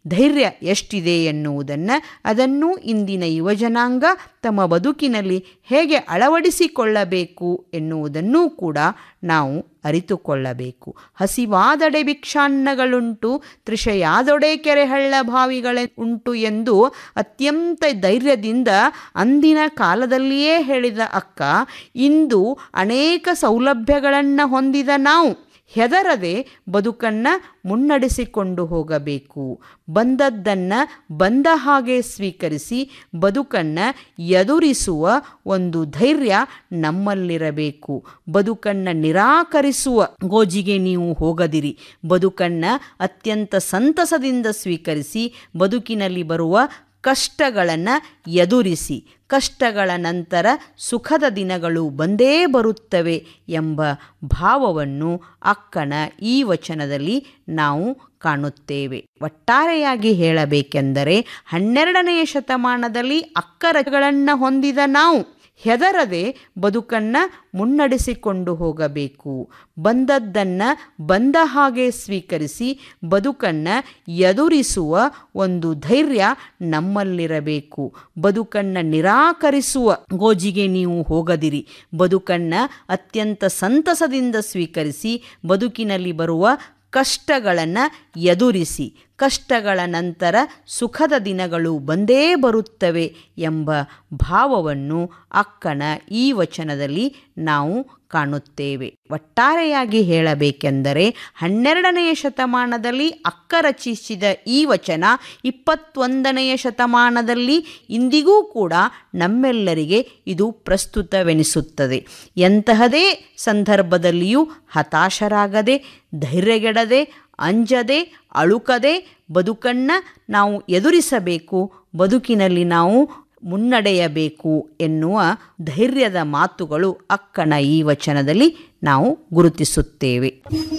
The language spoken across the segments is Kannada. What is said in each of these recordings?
ಧೈರ್ಯ ಎಷ್ಟಿದೆ ಎನ್ನುವುದನ್ನು ಅದನ್ನು ಇಂದಿನ ಯುವಜನಾಂಗ ತಮ್ಮ ಬದುಕಿನಲ್ಲಿ ಹೇಗೆ ಅಳವಡಿಸಿಕೊಳ್ಳಬೇಕು ಎನ್ನುವುದನ್ನೂ ಕೂಡ ನಾವು ಅರಿತುಕೊಳ್ಳಬೇಕು ಹಸಿವಾದಡೆ ಭಿಕ್ಷಾನ್ನಗಳುಂಟು ತೃಷೆಯಾದೊಡೆ ಕೆರೆಹಳ್ಳ ಬಾವಿಗಳೇ ಉಂಟು ಎಂದು ಅತ್ಯಂತ ಧೈರ್ಯದಿಂದ ಅಂದಿನ ಕಾಲದಲ್ಲಿಯೇ ಹೇಳಿದ ಅಕ್ಕ ಇಂದು ಅನೇಕ ಸೌಲಭ್ಯಗಳನ್ನು ಹೊಂದಿದ ನಾವು ಹೆದರದೆ ಬದುಕನ್ನು ಮುನ್ನಡೆಸಿಕೊಂಡು ಹೋಗಬೇಕು ಬಂದದ್ದನ್ನು ಬಂದ ಹಾಗೆ ಸ್ವೀಕರಿಸಿ ಬದುಕನ್ನು ಎದುರಿಸುವ ಒಂದು ಧೈರ್ಯ ನಮ್ಮಲ್ಲಿರಬೇಕು ಬದುಕನ್ನು ನಿರಾಕರಿಸುವ ಗೋಜಿಗೆ ನೀವು ಹೋಗದಿರಿ ಬದುಕನ್ನು ಅತ್ಯಂತ ಸಂತಸದಿಂದ ಸ್ವೀಕರಿಸಿ ಬದುಕಿನಲ್ಲಿ ಬರುವ ಕಷ್ಟಗಳನ್ನು ಎದುರಿಸಿ ಕಷ್ಟಗಳ ನಂತರ ಸುಖದ ದಿನಗಳು ಬಂದೇ ಬರುತ್ತವೆ ಎಂಬ ಭಾವವನ್ನು ಅಕ್ಕನ ಈ ವಚನದಲ್ಲಿ ನಾವು ಕಾಣುತ್ತೇವೆ ಒಟ್ಟಾರೆಯಾಗಿ ಹೇಳಬೇಕೆಂದರೆ ಹನ್ನೆರಡನೆಯ ಶತಮಾನದಲ್ಲಿ ಅಕ್ಕರಗಳನ್ನು ಹೊಂದಿದ ನಾವು ಹೆದರದೆ ಬದುಕನ್ನು ಮುನ್ನಡೆಸಿಕೊಂಡು ಹೋಗಬೇಕು ಬಂದದ್ದನ್ನು ಬಂದ ಹಾಗೆ ಸ್ವೀಕರಿಸಿ ಬದುಕನ್ನು ಎದುರಿಸುವ ಒಂದು ಧೈರ್ಯ ನಮ್ಮಲ್ಲಿರಬೇಕು ಬದುಕನ್ನು ನಿರಾಕರಿಸುವ ಗೋಜಿಗೆ ನೀವು ಹೋಗದಿರಿ ಬದುಕನ್ನು ಅತ್ಯಂತ ಸಂತಸದಿಂದ ಸ್ವೀಕರಿಸಿ ಬದುಕಿನಲ್ಲಿ ಬರುವ ಕಷ್ಟಗಳನ್ನು ಎದುರಿಸಿ ಕಷ್ಟಗಳ ನಂತರ ಸುಖದ ದಿನಗಳು ಬಂದೇ ಬರುತ್ತವೆ ಎಂಬ ಭಾವವನ್ನು ಅಕ್ಕನ ಈ ವಚನದಲ್ಲಿ ನಾವು ಕಾಣುತ್ತೇವೆ ಒಟ್ಟಾರೆಯಾಗಿ ಹೇಳಬೇಕೆಂದರೆ ಹನ್ನೆರಡನೆಯ ಶತಮಾನದಲ್ಲಿ ಅಕ್ಕ ರಚಿಸಿದ ಈ ವಚನ ಇಪ್ಪತ್ತೊಂದನೆಯ ಶತಮಾನದಲ್ಲಿ ಇಂದಿಗೂ ಕೂಡ ನಮ್ಮೆಲ್ಲರಿಗೆ ಇದು ಪ್ರಸ್ತುತವೆನಿಸುತ್ತದೆ ಎಂತಹದೇ ಸಂದರ್ಭದಲ್ಲಿಯೂ ಹತಾಶರಾಗದೆ ಧೈರ್ಯಗೆಡದೆ ಅಂಜದೆ ಅಳುಕದೆ ಬದುಕನ್ನು ನಾವು ಎದುರಿಸಬೇಕು ಬದುಕಿನಲ್ಲಿ ನಾವು ಮುನ್ನಡೆಯಬೇಕು ಎನ್ನುವ ಧೈರ್ಯದ ಮಾತುಗಳು ಅಕ್ಕನ ಈ ವಚನದಲ್ಲಿ ನಾವು ಗುರುತಿಸುತ್ತೇವೆ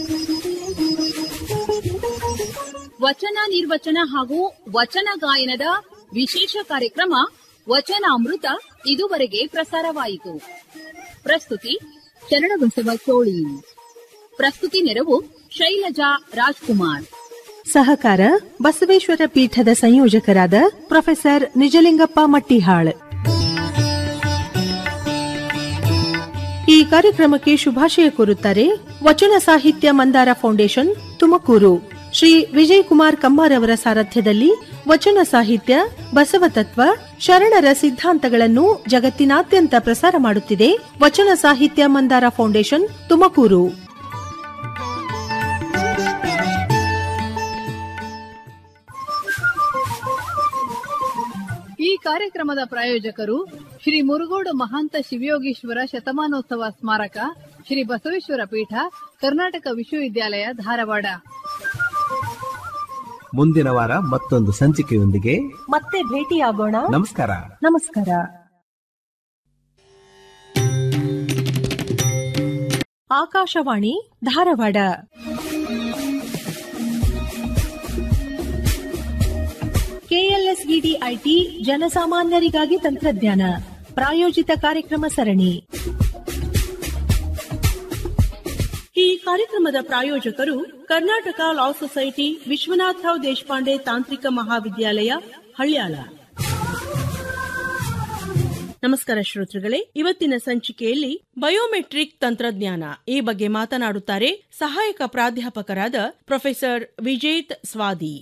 ವಚನ ನಿರ್ವಚನ ಹಾಗೂ ವಚನ ಗಾಯನದ ವಿಶೇಷ ಕಾರ್ಯಕ್ರಮ ವಚನಾಮೃತ ಇದುವರೆಗೆ ಪ್ರಸಾರವಾಯಿತು ಪ್ರಸ್ತುತಿ ಶರಣಬಸವ ಚೋಳಿ ಪ್ರಸ್ತುತಿ ನೆರವು ಶೈಲಜಾ ರಾಜ್ಕುಮಾರ್ ಸಹಕಾರ ಬಸವೇಶ್ವರ ಪೀಠದ ಸಂಯೋಜಕರಾದ ಪ್ರೊಫೆಸರ್ ನಿಜಲಿಂಗಪ್ಪ ಮಟ್ಟಿಹಾಳ್ ಈ ಕಾರ್ಯಕ್ರಮಕ್ಕೆ ಶುಭಾಶಯ ಕೋರುತ್ತಾರೆ ವಚನ ಸಾಹಿತ್ಯ ಮಂದಾರ ಫೌಂಡೇಶನ್ ತುಮಕೂರು ಶ್ರೀ ವಿಜಯ್ ಕುಮಾರ್ ಕಮ್ಮಾರ್ ಅವರ ಸಾರಥ್ಯದಲ್ಲಿ ವಚನ ಸಾಹಿತ್ಯ ಬಸವತತ್ವ ಶರಣರ ಸಿದ್ಧಾಂತಗಳನ್ನು ಜಗತ್ತಿನಾದ್ಯಂತ ಪ್ರಸಾರ ಮಾಡುತ್ತಿದೆ ವಚನ ಸಾಹಿತ್ಯ ಮಂದಾರ ಫೌಂಡೇಶನ್ ತುಮಕೂರು ಈ ಕಾರ್ಯಕ್ರಮದ ಪ್ರಾಯೋಜಕರು ಶ್ರೀ ಮುರುಗೋಡು ಮಹಾಂತ ಶಿವಯೋಗೀಶ್ವರ ಶತಮಾನೋತ್ಸವ ಸ್ಮಾರಕ ಶ್ರೀ ಬಸವೇಶ್ವರ ಪೀಠ ಕರ್ನಾಟಕ ವಿಶ್ವವಿದ್ಯಾಲಯ ಧಾರವಾಡ ಮುಂದಿನ ವಾರ ಮತ್ತೊಂದು ಸಂಚಿಕೆಯೊಂದಿಗೆ ಮತ್ತೆ ಭೇಟಿಯಾಗೋಣ ನಮಸ್ಕಾರ ನಮಸ್ಕಾರ ಆಕಾಶವಾಣಿ ಧಾರವಾಡ ಕೆಎಲ್ಎಸ್ಇಡಿ ಐಟಿ ಜನಸಾಮಾನ್ಯರಿಗಾಗಿ ತಂತ್ರಜ್ಞಾನ ಪ್ರಾಯೋಜಿತ ಕಾರ್ಯಕ್ರಮ ಸರಣಿ ಈ ಕಾರ್ಯಕ್ರಮದ ಪ್ರಾಯೋಜಕರು ಕರ್ನಾಟಕ ಲಾ ಸೊಸೈಟಿ ವಿಶ್ವನಾಥರಾವ್ ದೇಶಪಾಂಡೆ ತಾಂತ್ರಿಕ ಮಹಾವಿದ್ಯಾಲಯ ಹಳ್ಯಾಳ ನಮಸ್ಕಾರ ಶ್ರೋತೃಗಳೇ ಇವತ್ತಿನ ಸಂಚಿಕೆಯಲ್ಲಿ ಬಯೋಮೆಟ್ರಿಕ್ ತಂತ್ರಜ್ಞಾನ ಈ ಬಗ್ಗೆ ಮಾತನಾಡುತ್ತಾರೆ ಸಹಾಯಕ ಪ್ರಾಧ್ಯಾಪಕರಾದ ಪ್ರೊಫೆಸರ್ ವಿಜೇತ್ ಸ್ವಾದಿ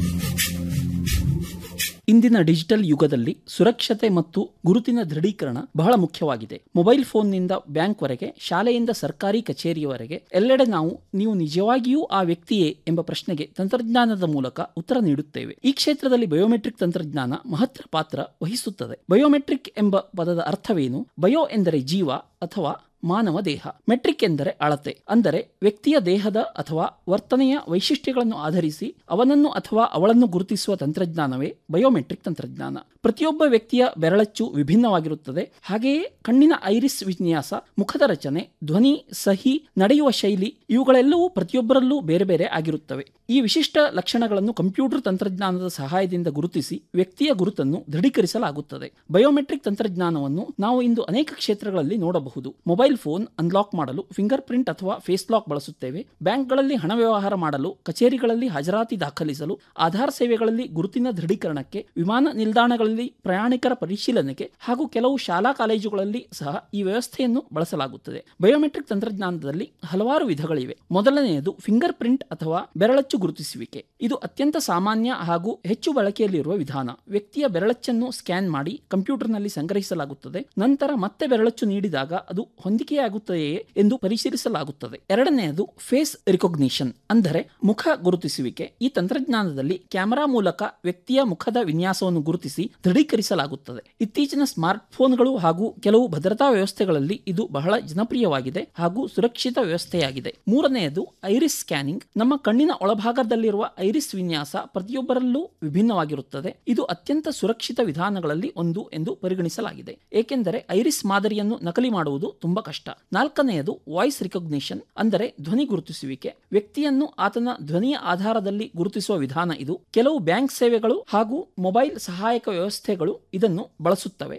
ಇಂದಿನ ಡಿಜಿಟಲ್ ಯುಗದಲ್ಲಿ ಸುರಕ್ಷತೆ ಮತ್ತು ಗುರುತಿನ ದೃಢೀಕರಣ ಬಹಳ ಮುಖ್ಯವಾಗಿದೆ ಮೊಬೈಲ್ ಫೋನ್ನಿಂದ ಬ್ಯಾಂಕ್ವರೆಗೆ ಶಾಲೆಯಿಂದ ಸರ್ಕಾರಿ ಕಚೇರಿಯವರೆಗೆ ಎಲ್ಲೆಡೆ ನಾವು ನೀವು ನಿಜವಾಗಿಯೂ ಆ ವ್ಯಕ್ತಿಯೇ ಎಂಬ ಪ್ರಶ್ನೆಗೆ ತಂತ್ರಜ್ಞಾನದ ಮೂಲಕ ಉತ್ತರ ನೀಡುತ್ತೇವೆ ಈ ಕ್ಷೇತ್ರದಲ್ಲಿ ಬಯೋಮೆಟ್ರಿಕ್ ತಂತ್ರಜ್ಞಾನ ಮಹತ್ತರ ಪಾತ್ರ ವಹಿಸುತ್ತದೆ ಬಯೋಮೆಟ್ರಿಕ್ ಎಂಬ ಪದದ ಅರ್ಥವೇನು ಬಯೋ ಎಂದರೆ ಜೀವ ಅಥವಾ ಮಾನವ ದೇಹ ಮೆಟ್ರಿಕ್ ಎಂದರೆ ಅಳತೆ ಅಂದರೆ ವ್ಯಕ್ತಿಯ ದೇಹದ ಅಥವಾ ವರ್ತನೆಯ ವೈಶಿಷ್ಟ್ಯಗಳನ್ನು ಆಧರಿಸಿ ಅವನನ್ನು ಅಥವಾ ಅವಳನ್ನು ಗುರುತಿಸುವ ತಂತ್ರಜ್ಞಾನವೇ ಬಯೋಮೆಟ್ರಿಕ್ ತಂತ್ರಜ್ಞಾನ ಪ್ರತಿಯೊಬ್ಬ ವ್ಯಕ್ತಿಯ ಬೆರಳಚ್ಚು ವಿಭಿನ್ನವಾಗಿರುತ್ತದೆ ಹಾಗೆಯೇ ಕಣ್ಣಿನ ಐರಿಸ್ ವಿನ್ಯಾಸ ಮುಖದ ರಚನೆ ಧ್ವನಿ ಸಹಿ ನಡೆಯುವ ಶೈಲಿ ಇವುಗಳೆಲ್ಲವೂ ಪ್ರತಿಯೊಬ್ಬರಲ್ಲೂ ಬೇರೆ ಬೇರೆ ಆಗಿರುತ್ತವೆ ಈ ವಿಶಿಷ್ಟ ಲಕ್ಷಣಗಳನ್ನು ಕಂಪ್ಯೂಟರ್ ತಂತ್ರಜ್ಞಾನದ ಸಹಾಯದಿಂದ ಗುರುತಿಸಿ ವ್ಯಕ್ತಿಯ ಗುರುತನ್ನು ದೃಢೀಕರಿಸಲಾಗುತ್ತದೆ ಬಯೋಮೆಟ್ರಿಕ್ ತಂತ್ರಜ್ಞಾನವನ್ನು ನಾವು ಇಂದು ಅನೇಕ ಕ್ಷೇತ್ರಗಳಲ್ಲಿ ನೋಡಬಹುದು ಮೊಬೈಲ್ ಮೊಬೈಲ್ ಫೋನ್ ಅನ್ಲಾಕ್ ಮಾಡಲು ಫಿಂಗರ್ ಪ್ರಿಂಟ್ ಅಥವಾ ಫೇಸ್ ಲಾಕ್ ಬಳಸುತ್ತೇವೆ ಬ್ಯಾಂಕ್ಗಳಲ್ಲಿ ಹಣ ವ್ಯವಹಾರ ಮಾಡಲು ಕಚೇರಿಗಳಲ್ಲಿ ಹಾಜರಾತಿ ದಾಖಲಿಸಲು ಆಧಾರ್ ಸೇವೆಗಳಲ್ಲಿ ಗುರುತಿನ ದೃಢೀಕರಣಕ್ಕೆ ವಿಮಾನ ನಿಲ್ದಾಣಗಳಲ್ಲಿ ಪ್ರಯಾಣಿಕರ ಪರಿಶೀಲನೆಗೆ ಹಾಗೂ ಕೆಲವು ಶಾಲಾ ಕಾಲೇಜುಗಳಲ್ಲಿ ಸಹ ಈ ವ್ಯವಸ್ಥೆಯನ್ನು ಬಳಸಲಾಗುತ್ತದೆ ಬಯೋಮೆಟ್ರಿಕ್ ತಂತ್ರಜ್ಞಾನದಲ್ಲಿ ಹಲವಾರು ವಿಧಗಳಿವೆ ಮೊದಲನೆಯದು ಫಿಂಗರ್ ಪ್ರಿಂಟ್ ಅಥವಾ ಬೆರಳಚ್ಚು ಗುರುತಿಸುವಿಕೆ ಇದು ಅತ್ಯಂತ ಸಾಮಾನ್ಯ ಹಾಗೂ ಹೆಚ್ಚು ಬಳಕೆಯಲ್ಲಿರುವ ವಿಧಾನ ವ್ಯಕ್ತಿಯ ಬೆರಳಚ್ಚನ್ನು ಸ್ಕ್ಯಾನ್ ಮಾಡಿ ಕಂಪ್ಯೂಟರ್ನಲ್ಲಿ ಸಂಗ್ರಹಿಸಲಾಗುತ್ತದೆ ನಂತರ ಮತ್ತೆ ಬೆರಳಚ್ಚು ನೀಡಿದಾಗ ಅದು ಹೊಂದಿಕೆಯಾಗುತ್ತದೆಯೇ ಎಂದು ಪರಿಶೀಲಿಸಲಾಗುತ್ತದೆ ಎರಡನೆಯದು ಫೇಸ್ ರಿಕಾಗ್ನಿಷನ್ ಅಂದರೆ ಮುಖ ಗುರುತಿಸುವಿಕೆ ಈ ತಂತ್ರಜ್ಞಾನದಲ್ಲಿ ಕ್ಯಾಮೆರಾ ಮೂಲಕ ವ್ಯಕ್ತಿಯ ಮುಖದ ವಿನ್ಯಾಸವನ್ನು ಗುರುತಿಸಿ ದೃಢೀಕರಿಸಲಾಗುತ್ತದೆ ಇತ್ತೀಚಿನ ಸ್ಮಾರ್ಟ್ ಫೋನ್ಗಳು ಹಾಗೂ ಕೆಲವು ಭದ್ರತಾ ವ್ಯವಸ್ಥೆಗಳಲ್ಲಿ ಇದು ಬಹಳ ಜನಪ್ರಿಯವಾಗಿದೆ ಹಾಗೂ ಸುರಕ್ಷಿತ ವ್ಯವಸ್ಥೆಯಾಗಿದೆ ಮೂರನೆಯದು ಐರಿಸ್ ಸ್ಕ್ಯಾನಿಂಗ್ ನಮ್ಮ ಕಣ್ಣಿನ ಒಳಭಾಗದಲ್ಲಿರುವ ಐರಿಸ್ ವಿನ್ಯಾಸ ಪ್ರತಿಯೊಬ್ಬರಲ್ಲೂ ವಿಭಿನ್ನವಾಗಿರುತ್ತದೆ ಇದು ಅತ್ಯಂತ ಸುರಕ್ಷಿತ ವಿಧಾನಗಳಲ್ಲಿ ಒಂದು ಎಂದು ಪರಿಗಣಿಸಲಾಗಿದೆ ಏಕೆಂದರೆ ಐರಿಸ್ ಮಾದರಿಯನ್ನು ನಕಲಿ ಮಾಡುವುದು ತುಂಬಾ ಕಷ್ಟ ನಾಲ್ಕನೆಯದು ವಾಯ್ಸ್ ರಿಕಗ್ನಿಷನ್ ಅಂದರೆ ಧ್ವನಿ ಗುರುತಿಸುವಿಕೆ ವ್ಯಕ್ತಿಯನ್ನು ಆತನ ಧ್ವನಿಯ ಆಧಾರದಲ್ಲಿ ಗುರುತಿಸುವ ವಿಧಾನ ಇದು ಕೆಲವು ಬ್ಯಾಂಕ್ ಸೇವೆಗಳು ಹಾಗೂ ಮೊಬೈಲ್ ಸಹಾಯಕ ವ್ಯವಸ್ಥೆಗಳು ಇದನ್ನು ಬಳಸುತ್ತವೆ